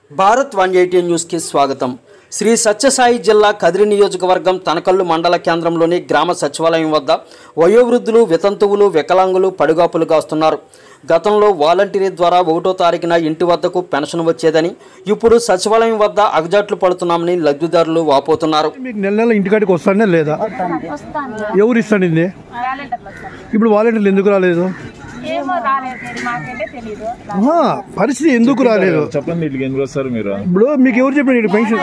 Bharat one eighty న్యూస్కి స్వాగతం శ్రీ సత్యసాయి జిల్లా కదిరి నియోజకవర్గం తనకల్లు మండల కేంద్రంలోని గ్రామ సచివాలయం వద్ద వయోవృద్ధులు వితంతువులు వికలాంగులు పడుగాపులుగా వస్తున్నారు గతంలో వాలంటీరీ ద్వారా ఒకటో తారీఖున ఇంటి వద్దకు పెన్షన్ వచ్చేదని ఇప్పుడు సచివాలయం వద్ద అగజాట్లు పడుతున్నామని లబ్ధిదారులు వాపోతున్నారు మీకు నెల నెల ఇంటికాడికి వస్తానే లేదా ఎవరు ఇస్తాడు ఇది ఇప్పుడు వాలంటీర్లు ఎందుకు రాలేదు ఏమో రాలేదు మరి మాకంటే తెలీదు ఆహా, పరిస్థితి ఎందుకు రాలేదు చెప్పండి వీటికి ఎందుకు వస్తారు మీరు ఇప్పుడు మీకు ఎవరు చెప్పిన ఇటు పెన్షన్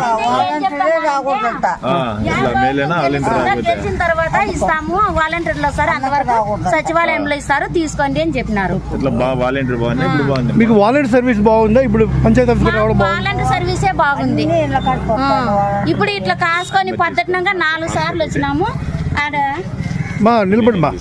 ఆ, ఇట్లా మేలేనా వాలంటీర్ రాకపోతే తెచ్చిన తర్వాత ఇస్తాము వాలంటీర్లు వస్తారు అంతవరకు సచివాలయంలో ఇస్తారు తీసుకోండి అని చెప్పినారు ఇట్లా బాగా వాలంటీర్ బాగుంది ఇప్పుడు బాగుంది మీకు వాలంటీర్ సర్వీస్ బాగుందా ఇప్పుడు పంచాయతీ ఆఫీస్ రావడం బాగుంది వాలంటీర్ సర్వీసే బాగుంది ఆ, ఇప్పుడు ఇట్లా కాసుకొని పద్ధతినంగా నాలుగు సార్లు వచ్చినాము ఆడ మా నిలబడి మా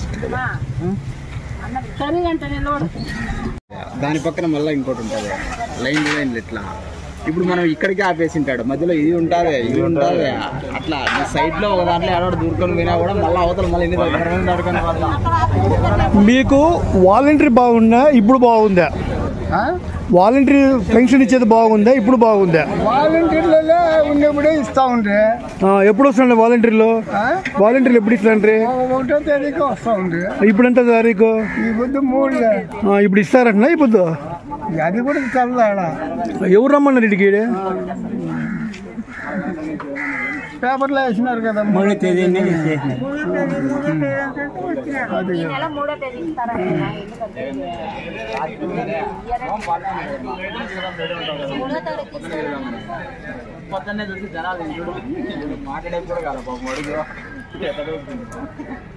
కవి గంట నిలబడు దాని పక్కన మళ్ళీ ఇంకోటి ఉంటుంది లైన్ లైన్లు ఇట్లా ఇప్పుడు మనం ఇక్కడికి ఆపేసి ఉంటాడు మధ్యలో ఇది ఉంటుంది ఇది ఉంటుంది అట్లా సైడ్ లో ఒక దాంట్లో ఎవడో దూరుకొని పోయినా కూడా మళ్ళీ అవతల మళ్ళీ ఎన్ని దగ్గర మంది దొరకని వాళ్ళ మీకు వాలంటీర్ బాగుందా ఇప్పుడు బాగుందా వాలంటీర్ పెన్షన్ ఇచ్చేది బాగుందా ఇప్పుడు బాగుందా వాలంటీర్లలో ఉన్నప్పుడే ఇస్తా ఉండే ఆ, ఎప్పుడు వస్తుండే వాలంటీర్లు వాలంటీర్లు ఎప్పుడు ఇస్తారంటే ఒకటో తేదీకి వస్తా ఉండే ఇప్పుడు ఎంత తారీఖు ఈ పొద్దు మూడు ఆ, ఇప్పుడు ఇస్తారంటున్నా ఇప్పుడు అది కూడా తెల్లదాడ ఎవరు రమ్మన్నారు ఇడికి పేపర్లో వేసినారు కదా ఈ నెల మూడో తేదీ ఇస్తారంట మూడో తారీఖు ఇస్తారు పొద్దున్నే చూసి జనాలు చూడు మాట్లాడేది కూడా కాదు పాపం అడుగు